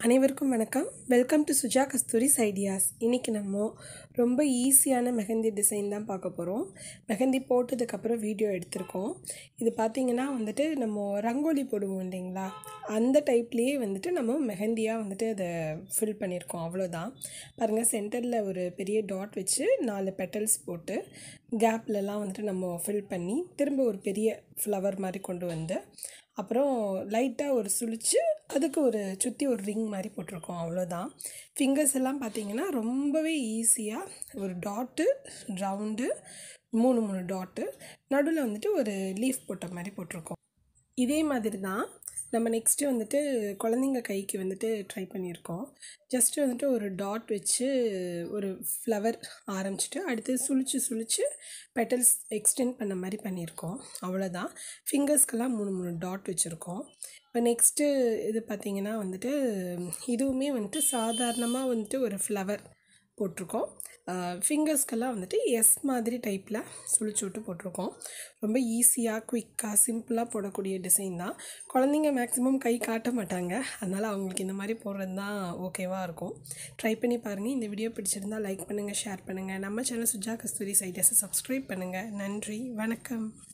அனைவருக்கும் வணக்கம் welcome to Suja Kasthuri's ideas இன்றைக்கி நம்ம ரொம்ப ஈஸியான மெஹந்தி டிசைன் தான் பார்க்க போகிறோம் மெஹந்தி போட்டதுக்கப்புறம் வீடியோ எடுத்திருக்கோம் இது பார்த்திங்கன்னா வந்துட்டு நம்ம ரங்கோலி போடுவோம் இல்லைங்களா அந்த டைப்லேயே வந்துட்டு நம்ம மெஹந்தியாக வந்துட்டு அதை ஃபில் பண்ணியிருக்கோம் அவ்வளோதான் பாருங்கள் சென்டரில் ஒரு பெரிய டாட் வச்சு நாலு பெட்டல்ஸ் போட்டு கேப்லலாம் வந்துட்டு நம்ம ஃபில் பண்ணி திரும்ப ஒரு பெரிய ஃப்ளவர் மாதிரி கொண்டு வந்து அப்புறம் லைட்டாக ஒரு சுழிச்சு அதுக்கு ஒரு சுற்றி ஒரு ரிங் மாதிரி போட்டிருக்கோம் அவ்வளோதான் ஃபிங்கர்ஸ் எல்லாம் பார்த்தீங்கன்னா ரொம்பவே ஈஸியாக ஒரு டாட்டு ரவுண்டு மூணு மூணு டாட்டு நடுவில் வந்துட்டு ஒரு லீஃப் போட்ட மாதிரி போட்டிருக்கோம் இதே மாதிரி தான் நம்ம நெக்ஸ்ட்டு வந்துட்டு குழந்தைங்க கைக்கு வந்துட்டு ட்ரை பண்ணியிருக்கோம் ஜஸ்ட்டு வந்துட்டு ஒரு டாட் வச்சு ஒரு ஃப்ளவர் ஆரம்பிச்சிட்டு அடுத்து சுழிச்சு சுழிச்சு பெட்டல்ஸ் எக்ஸ்டெண்ட் பண்ண மாதிரி பண்ணியிருக்கோம் அவ்வளோதான் ஃபிங்கர்ஸ்க்கெல்லாம் மூணு மூணு டாட் வச்சுருக்கோம் இப்போ நெக்ஸ்ட்டு இது பார்த்திங்கன்னா வந்துட்டு இதுவுமே வந்துட்டு சாதாரணமாக வந்துட்டு ஒரு ஃப்ளவர் போட்டிருக்கோம் ஃபிங்கர்ஸ்க்கெல்லாம் வந்துட்டு எஸ் மாதிரி டைப்பில் சுழிச்சு விட்டு போட்டிருக்கோம் ரொம்ப ஈஸியாக குயிக்காக சிம்பிளாக போடக்கூடிய டிசைன் தான் குழந்தைங்க மேக்ஸிமம் கை காட்ட மாட்டாங்க அதனால் அவங்களுக்கு இந்த மாதிரி போடுறது தான் ஓகேவாக இருக்கும் ட்ரை பண்ணி பாருங்கள் இந்த வீடியோ பிடிச்சிருந்தா லைக் பண்ணுங்கள் ஷேர் பண்ணுங்கள் நம்ம சேனல் சுஜா கஸ்தூரி சைடியஸை சப்ஸ்கிரைப் பண்ணுங்கள் நன்றி வணக்கம்